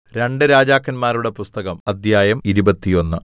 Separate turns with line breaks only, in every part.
രണ്ട് രാജാക്കന്മാരുടെ പുസ്തകം അദ്ധ്യായം ഇരുപത്തിയൊന്ന്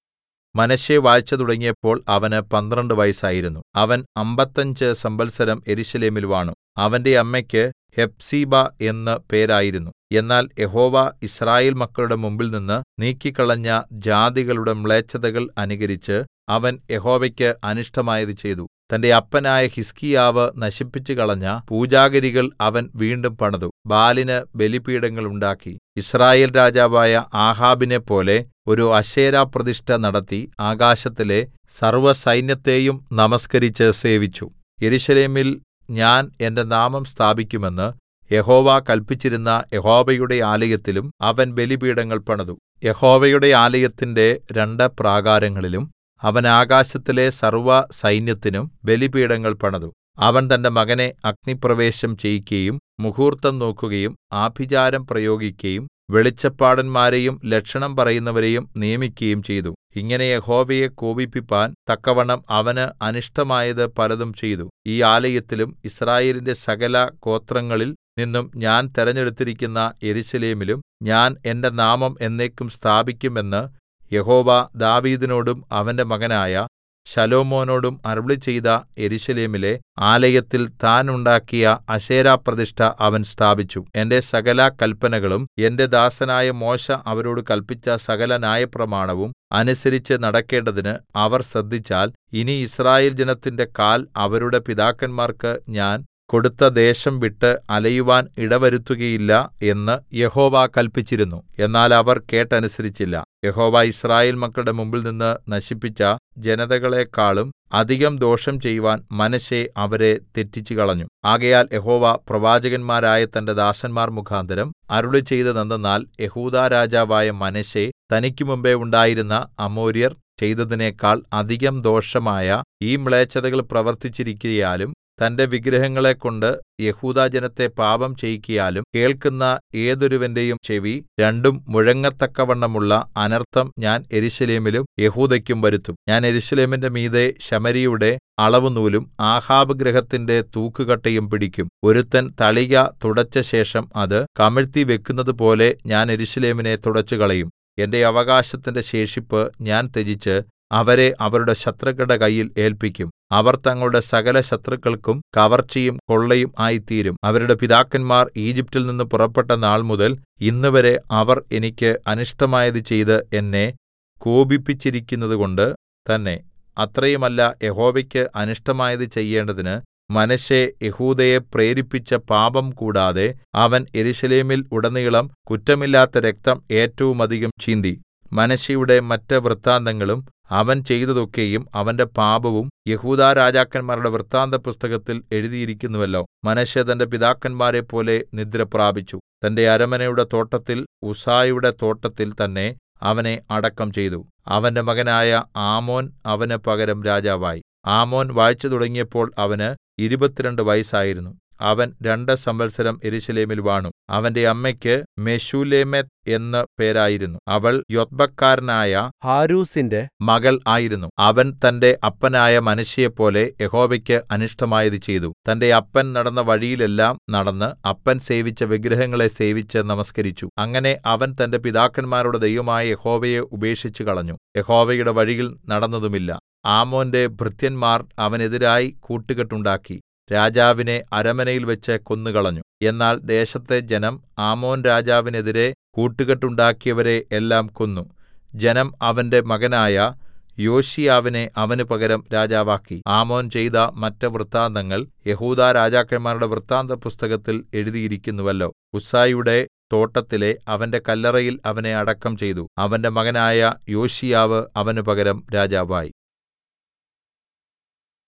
മനശ്ശെ വാഴ്ച തുടങ്ങിയപ്പോൾ അവന് പന്ത്രണ്ട് വയസ്സായിരുന്നു അവൻ അമ്പത്തഞ്ച് സംവത്സരം യെരൂശലേമിൽ വാണു അവന്റെ അമ്മയ്ക്ക് ഹെഫ്സീബാ എന്ന് പേരായിരുന്നു എന്നാൽ യഹോവ യിസ്രായേൽ മക്കളുടെ മുമ്പിൽനിന്ന് നീക്കിക്കളഞ്ഞ ജാതികളുടെ മ്ലേച്ഛതകൾ അനുകരിച്ച് അവൻ യഹോവയ്ക്ക് അനിഷ്ടമായത് ചെയ്തു തന്റെ അപ്പനായ ഹിസ്കീയാവ് നശിപ്പിച്ചുകളഞ്ഞ പൂജാഗിരികൾ അവൻ വീണ്ടും പണിതു ബാലിന് ബലിപീഠങ്ങൾ ഉണ്ടാക്കി യിസ്രായേൽ രാജാവായ ആഹാബിനെപ്പോലെ ഒരു അശേരാപ്രതിഷ്ഠ നടത്തി ആകാശത്തിലെ സർവ്വസൈന്യത്തെയും നമസ്കരിച്ച് സേവിച്ചു യെരൂശലേമിൽ ഞാൻ എന്റെ നാമം സ്ഥാപിക്കുമെന്ന് യഹോവ കല്പിച്ചിരുന്ന യഹോവയുടെ ആലയത്തിലും അവൻ ബലിപീഠങ്ങൾ പണിതു യഹോവയുടെ ആലയത്തിന്റെ രണ്ട് പ്രാകാരങ്ങളിലും അവൻ ആകാശത്തിലെ സർവ്വസൈന്യത്തിനും ബലിപീഠങ്ങൾ പണിതു അവൻ തന്റെ മകനെ അഗ്നിപ്രവേശം ചെയ്യിക്കയും മുഹൂർത്തം നോക്കുകയും ആഭിചാരം പ്രയോഗിക്കയും വെളിച്ചപ്പാടന്മാരെയും ലക്ഷണം പറയുന്നവരെയും നിയമിക്കയും ചെയ്തു ഇങ്ങനെ യഹോവയെ കോപിപ്പിപ്പാൻ തക്കവണ്ണം അവന് അനിഷ്ടമായത് പലതും ചെയ്തു ഈ ആലയത്തിലും യിസ്രായേലിന്റെ സകല ഗോത്രങ്ങളിൽ നിന്നും ഞാൻ തെരഞ്ഞെടുത്തിരിക്കുന്ന യെരൂശലേമിലും ഞാൻ എന്റെ നാമം എന്നേക്കും സ്ഥാപിക്കും എന്ന് യഹോവ ദാവീദിനോടും അവന്റെ മകനായ ശലോമോനോടും അരുളിച്ചെയ്ത യെരൂശലേമിലെ ആലയത്തിൽ താൻ ഉണ്ടാക്കിയ അശേരാപ്രതിഷ്ഠ അവൻ സ്ഥാപിച്ചു എന്റെ സകല കല്പനകളും എന്റെ ദാസനായ മോശെ അവരോട് കല്പിച്ച സകല ന്യായപ്രമാണവും അനുസരിച്ച് നടക്കേണ്ടതിന് അവർ ശ്രദ്ധിച്ചാൽ ഇനി യിസ്രായേൽ ജനത്തിന്റെ കാൽ അവരുടെ പിതാക്കന്മാർക്ക് ഞാൻ കൊടുത്ത ദേശം വിട്ട് അലയുവാൻ ഇടവരുത്തുകയില്ല എന്ന് യഹോവ കല്പിച്ചിരുന്നു എന്നാൽ അവർ കേട്ടനുസരിച്ചില്ല യഹോവ യിസ്രായേൽ മക്കളുടെ മുമ്പിൽനിന്ന് നശിപ്പിച്ച ജനതകളെക്കാളും അധികം ദോഷം ചെയ്യുവാൻ മനശ്ശെ അവരെ തെറ്റിച്ചുകളഞ്ഞു ആകയാൽ യഹോവ പ്രവാചകന്മാരായ തന്റെ ദാസന്മാർ മുഖാന്തരം അരുളിച്ചെയ്തതെന്തെന്നാൽ യെഹൂദാ രാജാവായ മനശ്ശെ തനിക്ക് മുമ്പെ ഉണ്ടായിരുന്ന അമോര്യർ ചെയ്തതിനേക്കാൾ അധികം ദോഷമായ ഈ മ്ലേച്ഛതകൾ പ്രവർത്തിച്ചിരിക്കയാലും തന്റെ വിഗ്രഹങ്ങളെക്കൊണ്ട് യഹൂദാജനത്തെ പാപം ചെയ്യിക്കയാലും കേൾക്കുന്ന ഏതൊരുവന്റെയും ചെവി രണ്ടും മുഴങ്ങത്തക്കവണ്ണമുള്ള അനർത്ഥം ഞാൻ യെരൂശലേമിലും യെഹൂദയ്ക്കും വരുത്തും ഞാൻ യെരൂശലേമിന്റെ മീതെ ശമര്യയുടെ അളവുനൂലും ആഹാബ് ഗൃഹത്തിന്റെ തൂക്കുകട്ടയും പിടിക്കും ഒരുത്തൻ തളിക തുടച്ച ശേഷം അത് കമിഴ്ത്തി വെക്കുന്നതുപോലെ ഞാൻ യെരൂശലേമിനെ തുടച്ചുകളയും എന്റെ അവകാശത്തിന്റെ ശേഷിപ്പ് ഞാൻ ത്യജിച്ച് അവരെ അവരുടെ ശത്രുക്കളുടെ കയ്യിൽ ഏല്പിക്കും അവർ തങ്ങളുടെ സകല ശത്രുക്കൾക്കും കവർച്ചയും കൊള്ളയും ആയിത്തീരും അവരുടെ പിതാക്കന്മാർ ഈജിപ്റ്റിൽ നിന്ന് പുറപ്പെട്ട നാൾമുതൽ ഇന്നുവരെ അവർ എനിക്ക് അനിഷ്ടമായത് ചെയ്ത് എന്നെ കോപിപ്പിച്ചിരിക്കുന്നതുകൊണ്ട് തന്നെ അത്രയുമല്ല യഹോവയ്ക്ക് അനിഷ്ടമായത് ചെയ്യേണ്ടതിന് മനശ്ശെ യെഹൂദയെ പ്രേരിപ്പിച്ച പാപം കൂടാതെ അവൻ യെരൂശലേമിൽ ഉടനീളം കുറ്റമില്ലാത്ത രക്തം ഏറ്റവുമധികം ചിന്തി മനശ്ശെയുടെ മറ്റ് വൃത്താന്തങ്ങളും അവൻ ചെയ്തതൊക്കെയും അവന്റെ പാപവും യെഹൂദാ രാജാക്കന്മാരുടെ വൃത്താന്തപുസ്തകത്തിൽ എഴുതിയിരിക്കുന്നുവല്ലോ മനശ്ശെ തന്റെ പിതാക്കന്മാരെപ്പോലെ നിദ്ര പ്രാപിച്ചു തന്റെ അരമനയുടെ തോട്ടത്തിൽ ഉസ്സായുടെ തോട്ടത്തിൽ തന്നെ അവനെ അടക്കം ചെയ്തു അവന്റെ മകനായ ആമോൻ അവന് പകരം രാജാവായി ആമോൻ വാഴ്ച തുടങ്ങിയപ്പോൾ അവന് ഇരുപത്തിരണ്ട് വയസ്സായിരുന്നു അവൻ രണ്ട് സംവത്സരം യെരൂശലേമിൽ വാണു അവന്റെ അമ്മയ്ക്ക് മെശൂല്ലേമെത്ത് എന്ന് പേരായിരുന്നു അവൾ യൊത്ബക്കാരനായ
ഹാരൂസിന്റെ
മകൾ ആയിരുന്നു അവൻ തന്റെ അപ്പനായ മനശ്ശെയെപ്പോലെ യഹോവയ്ക്ക് അനിഷ്ടമായത് ചെയ്തു തന്റെ അപ്പൻ നടന്ന വഴിയിലെല്ലാം നടന്ന് അപ്പൻ സേവിച്ച വിഗ്രഹങ്ങളെ സേവിച്ച് നമസ്കരിച്ചു അങ്ങനെ അവൻ തന്റെ പിതാക്കന്മാരുടെ ദൈവമായ യഹോവയെ ഉപേക്ഷിച്ചു കളഞ്ഞു യഹോവയുടെ വഴിയിൽ നടന്നതുമില്ല ആമോന്റെ ഭൃത്യന്മാർ അവനെതിരായി കൂട്ടുകെട്ടുണ്ടാക്കി രാജാവിനെ അരമനയിൽ വെച്ച് കൊന്നുകളഞ്ഞു എന്നാൽ ദേശത്തെ ജനം ആമോൻ രാജാവിനെതിരെ കൂട്ടുകെട്ടുണ്ടാക്കിയവരെ എല്ലാം കൊന്നു ജനം അവന്റെ മകനായ യോശിയാവിനെ അവന് പകരം രാജാവാക്കി ആമോൻ ചെയ്ത മറ്റ് വൃത്താന്തങ്ങൾ യഹൂദാ രാജാക്കന്മാരുടെ വൃത്താന്ത പുസ്തകത്തിൽ എഴുതിയിരിക്കുന്നുവല്ലോ ഉസ്സായിയുടെ തോട്ടത്തിലെ അവന്റെ കല്ലറയിൽ അവനെ അടക്കം ചെയ്തു അവന്റെ മകനായ യോശിയാവ് അവന് പകരം രാജാവായി